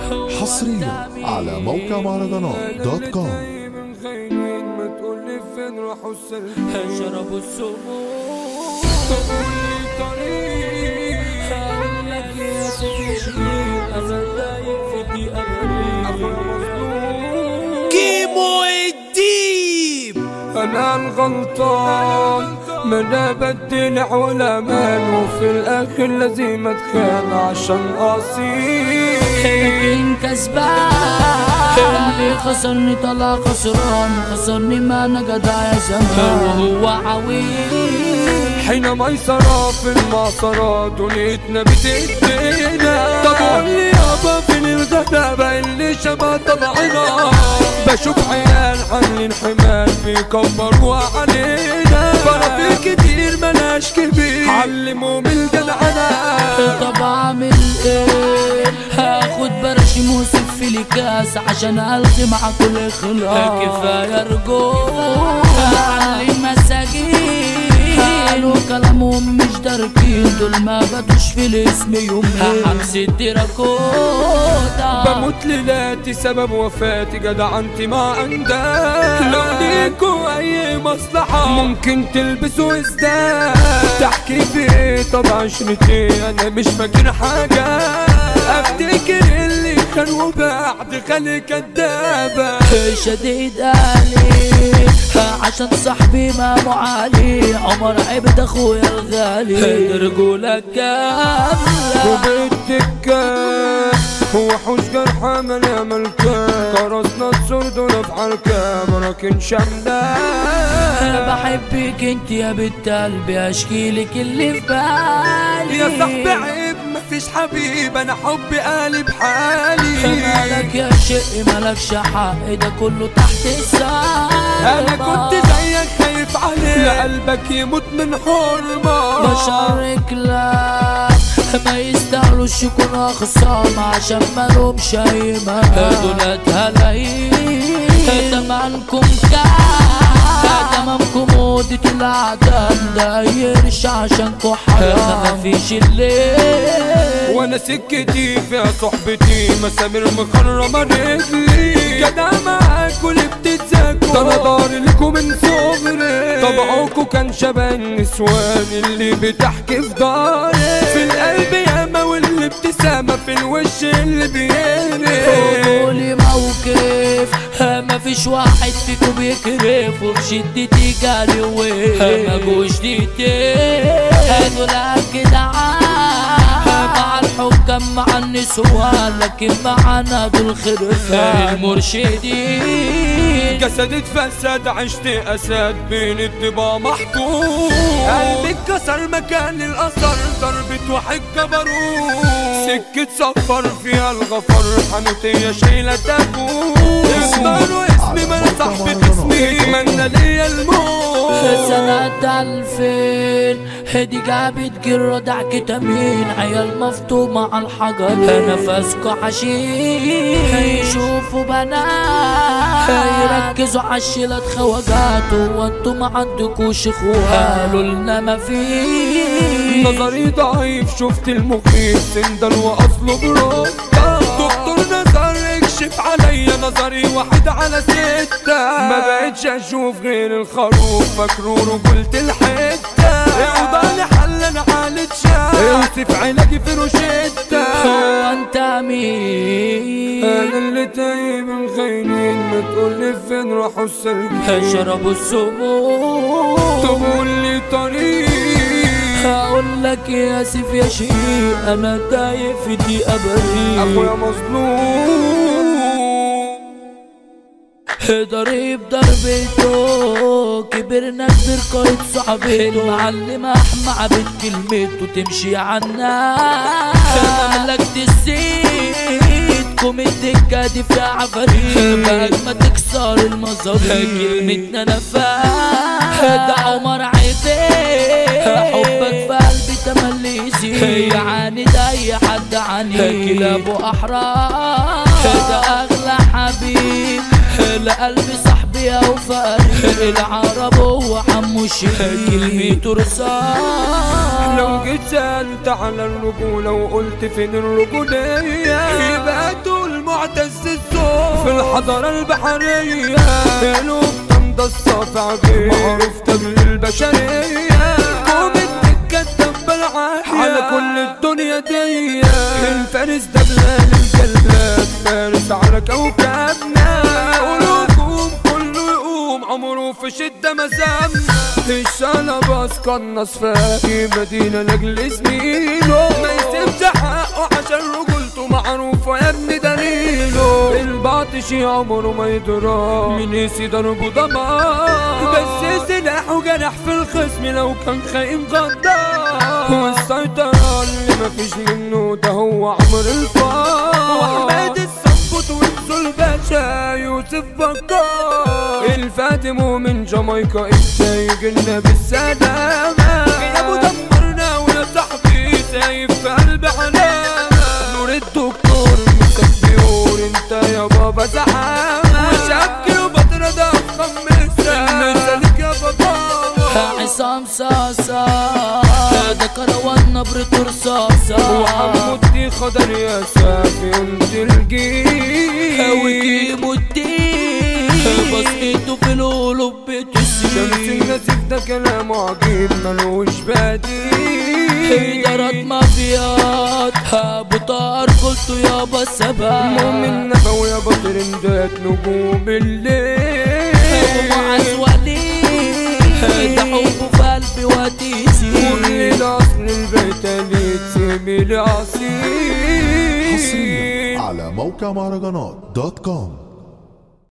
حصريا على موقع مهرجانات دوت كوم من خاينين ما تقولي فين راحوا السلبيين شربوا السموم طب قولي طريق هقول لك يا سيدي شيء انا دايق في دي اخويا ابريل مظلوم كيمو الديب انا الغلطان ما انا بدلع ولا مان وفي الاخر لازم اتخان عشان اصيل لكن كسبان اللي خسرني طلع خسران خسرني ما انا جدع يا زمان وهو عويل حين ميسرة في المعصرة دنيتنا بتدينا طب قول لي يابا فين الغلابة اللي شبه طبعنا بشوف عيال عاملين حمال بيكبروا علينا فرق كتير ملاش كبير علموا من الجدعنة طب اعمل ايه هاخد برشم وسف لي كاس عشان الغي مع كل خلاص كفايه رجوع علي مساجين قالوا كلامهم مش داركين دول ما بدوش في الاسم يومين حبس الدراكوتا بموت ليلاتي سبب وفاتي جدع انت ما عندك لو ليكوا اي مصلحة ممكن تلبسوا ازداد تحكي في ايه طب عشرتي انا مش فاكر حاجة افتكر اللي كان وبعد خلي كدابة شديد علي عشان صاحبي ما معالي عمر عبد اخويا الغالي رجولك كاملة وبالتكات هو حوش جرحى مليا ملكة كرسنا السردون في حركة براكن شملة انا بحبك انت يا بنت قلبي اشكي لك اللي في بالي يا صاحبي عيب مفيش حبيب انا حبي قالب حالي مالك يا شقي مالكش حق ده كله تحت السما انا كنت زيك خايف عليه لا قلبك يموت من حرمة بشارك لك ما يستاهلوش يكونوا خصام عشان ما لهمش اي مال دولت هلاقيين تمنكم كام تمامكم مودة العدم دايرش عشانكوا حرام مفيش الليل وانا سكتي فيها صحبتي مسامير مخرمة رجلي جدع معاكوا اللي بتتزاكوا ده انا ضاري لكم من صغري طبعكوا كان شبه النسوان اللي بتحكي في داري في القلب ياما والابتسامة في الوش اللي بيهري قولي موقف ما فيش واحد فيكم بيكرف وفي شدتي جالي وين ما جوش دقيقتين دول جدعان مع الحكام مع النسوان لكن معانا دول خرفان المرشدين جسدي اتفسد عشت اسد بين الطبا محطوط قلبي اتكسر مكان الاثر ضربة واحد جبروت سكة سفر فيها الغفر حنوتية شايلة تابوت اسمعوا اسمي ما انا صاحبي قسمي اتمنى ليا الموت سنة ألفين هدي جابت جرة دعك تمين عيال مفتوح مع الحجر نفسكوا حشيش هيشوفوا بنات هيركزوا عالشيلات خواجات وانتوا ما عندكوش اخوات قالوا لنا ما فيش نظري ضعيف شفت المخيف سندل واصله بركة دكتور نظر اكشف عليا نظري واحد على ستة ما بقتش اشوف غير الخروف فاكره رجولة الحتة اوضى لي حل انا حالة شاب اوصف علاجي في روشتة هو انت مين انا اللي تايه من خاينين ما تقولي فين راحوا السلبيين شربوا السموم طب قول لي طريق هقول لك يا اسف يا شيء انا تايه في دي ابريل اخويا مظلوم ضريب ضربته كبرنا كبر قايد صاحبته المعلم احمى عبد كلمته تمشي عنا ملكت السيد الدكة دي فيها عفاريت بعد ما تكسر المظابيط كلمتنا نفاق ده عمر عيبين حبك في قلبي تملي يزيد يعاند اي حد عنيد كلابه احرار ده اغلى حبيب لقلبي صاحبي او فريق العرب هو حمو الشيخ كلمته رصاص لو جيت سألت على الرجولة وقلت فين الرجولية يبقى تقول الحضارة البحرية قلوب تمضى الصافع بيه معروف تبل البشرية قوم الدكة بالعافية على كل الدنيا دي الفارس ده بلال الجلاد فارس على كوكبنا قلوبهم كله يقوم عمره في شدة مزامنا الشنب قنص في مدينة لأجل زميله ما يسيبش حقه عشان رجولته معروفة يا ابني دليله الباطشي عمره ما يضرب من يسي ضربه دمار بس سلاحه جرح في الخصم لو كان خاين غدار والسيطرة اللي مفيش منه ده هو عمر الفار وحماد الصبوت وانسو الباشا يوسف بكار الفاتم من جامايكا انت يجينا بالسلامة يا ابو دمرنا ويا صاحبي سايب في قلب علامة نور الدكتور مسك بيقول انت يا بابا زحامة وشكل وبطرة ده خمسة مثلك يا بابا عصام صاصا ده كروان نبرة رصاصة وحمودي خضر يا سافي قلت الجيل وجيبوا الدين بصيته في القلوب شمس بتسيب النسيف ده كلامه عجيب ملوش بديل إدارات مافيات أبو طار قلته يابا السبب مؤمن نبوي يا بطل اندات نجوم الليل ومعز وليد ده حبه في قلبي كل وتيسي الاصل البيت اللي تسمي لي حصريا عصير على موقع مهرجانات دوت كوم